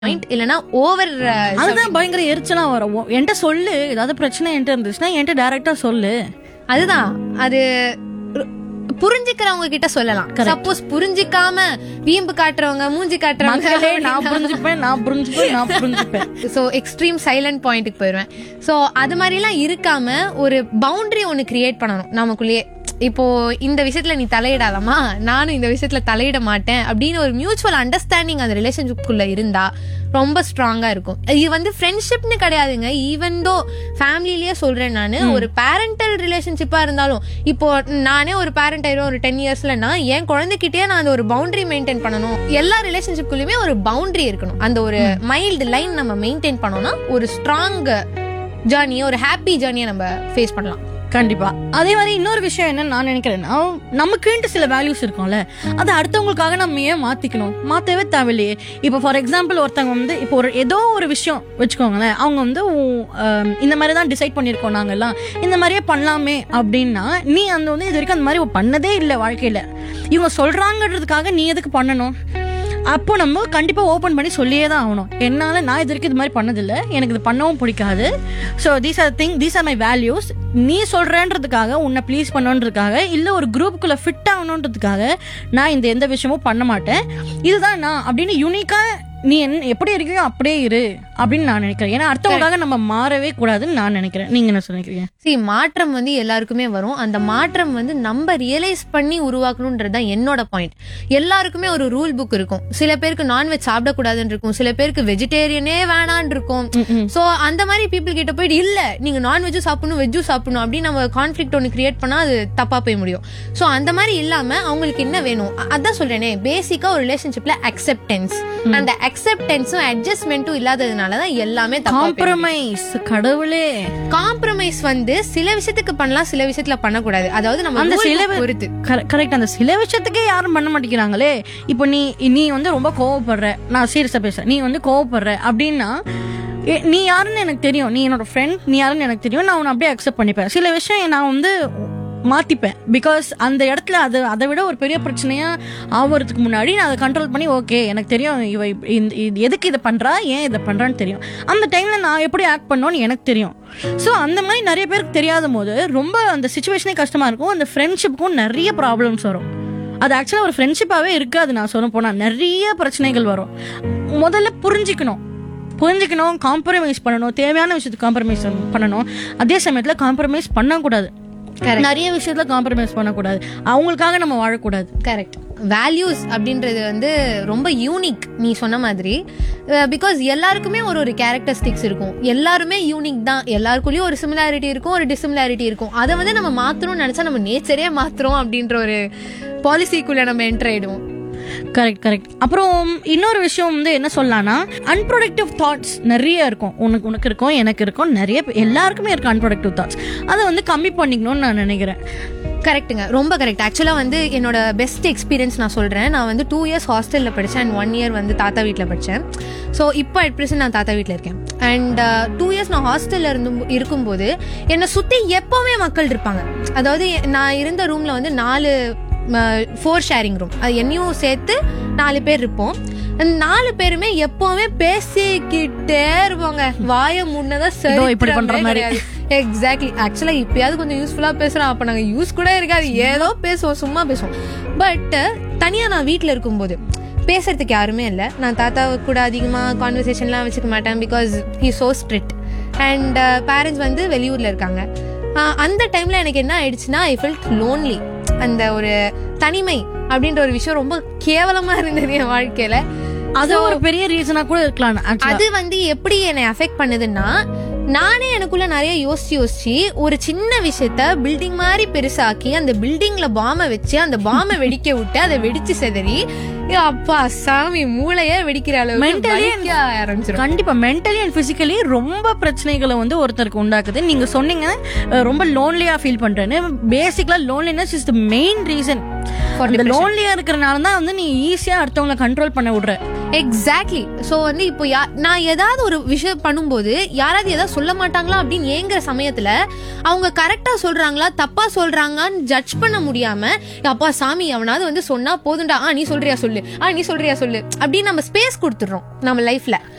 Point இல்லனா over அதுதான் பயங்கர எரிச்சலா வரும் உன்- என்கிட்ட சொல்லு ஏதாவது பிரச்சனை என்கிட்ட இருந்துச்சுன்னா என்கிட்ட டைரக்டா சொல்லு அதுதான் அது ரு- புரிஞ்சுக்கிறவங்க கிட்ட சொல்லலாம் சப்போஸ் புரிஞ்சிக்காம வீம்பு காட்டுறவங்க மூஞ்சி மக்களே நான் காட்டுறவங்க புரிஞ்சுப்பேன் நான் புரிஞ்சுப்பேன் நான் புரிஞ்சுப்பேன் ஸோ எக்ஸ்ட்ரீம் சைலண்ட் பாயிண்ட்டுக்கு போயிடுவேன் ஸோ அது மாதிரிலாம் இருக்காம ஒரு பவுண்டரி ஒன்று கிரியேட் பண்ணணும் நமக்குள்ளேயே இப்போ இந்த விஷயத்துல நீ தலையிடாதமா நானும் இந்த விஷயத்துல தலையிட மாட்டேன் அப்படின்னு ஒரு மியூச்சுவல் அண்டர்ஸ்டாண்டிங் அந்த ரிலேஷன்ஷிப்குள்ள இருந்தா ரொம்ப ஸ்ட்ராங்கா இருக்கும் இது வந்து ஃப்ரெண்ட்ஷிப்னு கிடையாதுங்க ஈவன் தோ ஃபேமிலிலேயே சொல்றேன் நான் ஒரு பேரண்டல் ரிலேஷன்ஷிப்பா இருந்தாலும் இப்போ நானே ஒரு பேரண்ட் ஆயிரும் ஒரு டென் இயர்ஸ்லனா என் குழந்தைகிட்டயே நான் அந்த ஒரு பவுண்டரி மெயின்டைன் பண்ணணும் எல்லா ரிலேஷன்ஷிப்குள்ளயுமே ஒரு பவுண்டரி இருக்கணும் அந்த ஒரு மைல்டு லைன் நம்ம மெயின்டைன் பண்ணோம்னா ஒரு ஸ்ட்ராங் ஜேர்னியை ஒரு ஹாப்பி ஜேர்னியை நம்ம ஃபேஸ் பண்ணலாம் கண்டிப்பா அதே மாதிரி இன்னொரு விஷயம் என்னன்னு நான் நினைக்கிறேன்னா நமக்குன்ட்டு சில வேல்யூஸ் இருக்கும்ல அதை அடுத்தவங்களுக்காக நம்ம ஏன் மாத்திக்கணும் மாத்தவே தேவையில்லையே இப்போ ஃபார் எக்ஸாம்பிள் ஒருத்தவங்க வந்து இப்போ ஒரு ஏதோ ஒரு விஷயம் வச்சுக்கோங்களேன் அவங்க வந்து உ- ஆம், இந்த மாதிரி தான் டிசைட் பண்ணியிருக்கோம் நாங்கெல்லாம் இந்த மாதிரியே பண்ணலாமே அப்படின்னா நீ அந்த வந்து இது வரைக்கும் அந்த மாதிரி பண்ணதே இல்லை வாழ்க்கையில இவங்க சொல்றாங்கன்றதுக்காக நீ எதுக்கு பண்ணணும் அப்போ நம்ம கண்டிப்பா ஓபன் பண்ணி சொல்லியே தான் ஆகணும் என்னால நான் இது வரைக்கும் இது மாதிரி பண்ணதில்லை எனக்கு இது பண்ணவும் பிடிக்காது so these are thing these are my values நீ சொல்றேன்றதுக்காக உன்னை ப்ளீஸ் பண்ணணுன்றதுக்காக இல்ல ஒரு குரூப்புக்குள்ள ஃபிட் ஆகணுன்றதுக்காக நான் இந்த எந்த விஷயமும் பண்ண மாட்டேன் இதுதான் நான் அப்படின்னு யூனிக்கா நீ என்ன எப்படி இருக்கியோ அப்படியே இரு அப்படின்னு நான் நினைக்கிறேன் ஏன்னா அடுத்தவங்களுக்காக நம்ம மாறவே கூடாதுன்னு நான் நினைக்கிறேன் நீங்க என்ன நினைக்கிறீங்க see மாற்றம் வந்து எல்லாருக்குமே வரும் அந்த மாற்றம் வந்து நம்ம ரியலைஸ் பண்ணி உருவாக்கணுன்றது தான் என்னோட பாயிண்ட் எல்லாருக்குமே ஒரு ரூல் புக் இருக்கும் சில பேருக்கு நான்வெஜ் சாப்பிடக்கூடாதுன்னு இருக்கும் சில பேருக்கு வெஜிடேரியனே வேணான்னு இருக்கும் சோ அந்த மாதிரி பீப்புள் கிட்ட போயிட்டு இல்ல நீங்க நான்வெஜ்ஜும் சாப்பிடணும் வெஜ்ஜும் சாப்பிடணும் அப்படின்னு நம்ம கான்ஃபிளிக் ஒன்று கிரியேட் பண்ணா அது தப்பா போய் முடியும் சோ அந்த மாதிரி இல்லாம அவங்களுக்கு என்ன வேணும் அ- அதான் சொல்றேனே பேசிக்கா ஒரு ரிலேஷன்ஷிப்ல அக்செப்டன்ஸ் அந்த அக்செப்டன்ஸும் அட்ஜஸ்ட்மெண்ட்டும் இல்லாததுனால தான் எல்லாமே தப்பா போய் முடியும். காம்ப்ரமைஸ் கடவுளே காம்ப்ரமைஸ் வந்து சில விஷயத்துக்கு பண்ணலாம் சில விஷயத்துல பண்ணக்கூடாது அதாவது நம்ம அந்த rule சில book பொறுத்து கரெக்ட் அந்த சில விஷயத்துக்கே யாரும் பண்ண மாட்டேங்கிறாங்களே இப்போ நீ நீ வந்து ரொம்ப கோவப்படுற நான் சீரியஸா பேசுறேன் நீ வந்து கோவப்படுற அப்படின்னா எ- நீ யாருன்னு எனக்கு தெரியும் நீ என்னோட ஃப்ரெண்ட் நீ யாருன்னு எனக்கு தெரியும் நான் உன்னை அப்படியே அக்செப்ட் பண்ணிப்பேன் சில விஷயம் நான் வந்து மாத்திப்பேன் பிகாஸ் அந்த இடத்துல அது அதை விட ஒரு பெரிய பிரச்சனையா ஆவறதுக்கு முன்னாடி நான் அதை கண்ட்ரோல் பண்ணி ஓகே எனக்கு தெரியும் இவ இப்ப இந்த- இது எதுக்கு இதை பண்றா ஏன் இதை பண்றான்னு தெரியும் அந்த டைம்ல நான் எப்படி ஆக்ட் பண்ணோன்னு எனக்கு தெரியும் ஸோ அந்த மாதிரி நிறைய பேருக்கு தெரியாத போது ரொம்ப அந்த சுச்சுவேஷனே கஷ்டமா இருக்கும் அந்த ஃப்ரெண்ட்ஷிப்புக்கும் நிறைய ப்ராப்ளம்ஸ் வரும் அது ஆக்சுவலாக ஒரு ஃப்ரெண்ட்ஷிப்பாகவே இருக்காது நான் சொல்ல போனால் நிறைய பிரச்சனைகள் வரும் முதல்ல புரிஞ்சுக்கணும் புரிஞ்சுக்கணும் காம்ப்ரமைஸ் பண்ணணும் தேவையான விஷயத்துக்கு காம்ப்ரமைஸ் பண்ணணும் அதே சமயத்தில் காம்ப்ரமைஸ் பண்ணக்கூடாது Correct. நிறைய விஷயத்துல காம்ப்ரமைஸ் பண்ணக்கூடாது அவங்களுக்காக நம்ம வாழக்கூடாது கரெக்ட் வேல்யூஸ் அப்படின்றது வந்து ரொம்ப யூனிக் நீ சொன்ன மாதிரி பிகாஸ் எல்லாருக்குமே ஒரு ஒரு கேரக்டரிஸ்டிக்ஸ் இருக்கும் எல்லாருமே யூனிக் தான் எல்லாருக்குள்ளயும் ஒரு சிமிலாரிட்டி இருக்கும் ஒரு டிசிமிலாரிட்டி இருக்கும் அதை வந்து நம்ம மாத்தணும்னு நினைச்சா நம்ம நேச்சரே மாத்துறோம் அப்படின்ற ஒரு பாலிசிக்குள்ள நம்ம என்டர் ஆயிடுவோம் கரெக்ட் கரெக்ட் அப்புறம் இன்னொரு விஷயம் வந்து என்ன சொல்லலாம்னா அன்ப்ரொடக்டிவ் தாட்ஸ் நிறைய இருக்கும் உனக்கு உனக்கு இருக்கும் எனக்கு இருக்கும் நிறைய பே- எல்லாருக்குமே இருக்கும் அன்ப்ரொடக்டிவ் தாட்ஸ் அதை வந்து கம்மி பண்ணிக்கணும்னு நான் நினைக்கிறேன் கரெக்ட்டுங்க ரொம்ப கரெக்ட் ஆக்சுவலாக வந்து என்னோட பெஸ்ட் எக்ஸ்பீரியன்ஸ் நான் சொல்கிறேன் நான் வந்து டூ இயர்ஸ் ஹாஸ்டலில் படித்தேன் அண்ட் ஒன் இயர் வந்து தாத்தா வீட்டில் படித்தேன் ஸோ இப்போ அட் ப்ரெசென்ட் நான் தாத்தா வீட்டில் இருக்கேன் அண்ட் டூ இயர்ஸ் நான் ஹாஸ்டலில் இருந்து இருக்கும்போது என்னை சுற்றி எப்போவுமே மக்கள் இருப்பாங்க அதாவது நான் இருந்த ரூமில் வந்து நாலு ஃபோர் ஷேரிங் ரூம் அது என்னையும் சேர்த்து நாலு பேர் இருப்போம் அந்த நாலு பேருமே எப்பவுமே பேசிக்கிட்டே இருப்பாங்க வாயை முன்னதான் இதோ இப்படி பண்ற மாதிரி. எக்ஸாக்ட்லி ஆக்சுவலா இப்பயாவது கொஞ்சம் யூஸ்ஃபுல்லா பேசுறோம் அப்ப நாங்க யூஸ் கூட இருக்காது ஏதோ பேசுவோம் சும்மா பேசுவோம் பட் தனியா நான் வீட்ல இருக்கும்போது பேசுறதுக்கு யாருமே இல்லை நான் தாத்தா கூட அதிகமாக கான்வர்சேஷன்லாம் வச்சுக்க மாட்டேன் because he so strict and parents வந்து வெளியூர்ல இருக்காங்க ஆஹ் அந்த டைம்ல எனக்கு என்ன ஆயிடுச்சுன்னா ஐ ஃபெல்ட் லோன்லி அந்த ஒரு தனிமை அப்படின்ற ஒரு விஷயம் ரொம்ப கேவலமா இருந்தது என் வாழ்க்கையில அது ஒரு பெரிய ரீசனா கூட இருக்கலாம் actually. அது வந்து எப்படி என்னை அஃபெக்ட் பண்ணுதுன்னா நானே எனக்குள்ள நிறைய யோசிச்சு யோசிச்சு ஒரு சின்ன விஷயத்த பில்டிங் மாதிரி பெருசாக்கி அந்த பில்டிங்ல பாம்பை வச்சு அந்த பாம்பை வெடிக்க விட்டு அதை வெடிச்சு செதறி ஏ அப்பா சாமி மூளையே வெடிக்கிற அளவுக்கு Mentally வலிக்க ஆரம்பிச்சிடும் கண்டிப்பா மென்டலி அண்ட் பிசிக்கலி ரொம்ப பிரச்சனைகளை வந்து ஒருத்தருக்கு உண்டாக்குது நீங்க சொன்னீங்க அஹ், ரொம்ப லோன்லியா ஃபீல் பண்றேன்னு basically loneliness is the main reason அந்த லோன்லியா இருக்கிறனால தான் வந்து நீ ஈஸியா அடுத்தவங்கள கண்ட்ரோல் பண்ண விடுற எக்ஸாக்ட்லி ஸோ வந்து இப்போ யா நான் ஏதாவது ஒரு விஷயம் பண்ணும்போது யாராவது ஏதாவது சொல்ல மாட்டாங்களா அப்படின்னு ஏங்குற சமயத்துல அவங்க கரெக்டா சொல்றாங்களா தப்பா சொல்றாங்கன்னு ஜட்ஜ் பண்ண முடியாம அப்பா சாமி அவனாவது வந்து சொன்னா போதும்டா ஆ நீ சொல்றியா சொல்லு ஆ நீ சொல்றியா சொல்லு அப்படின்னு நம்ம ஸ்பேஸ் கொடுத்துடுறோம் நம்ம லைஃப்ல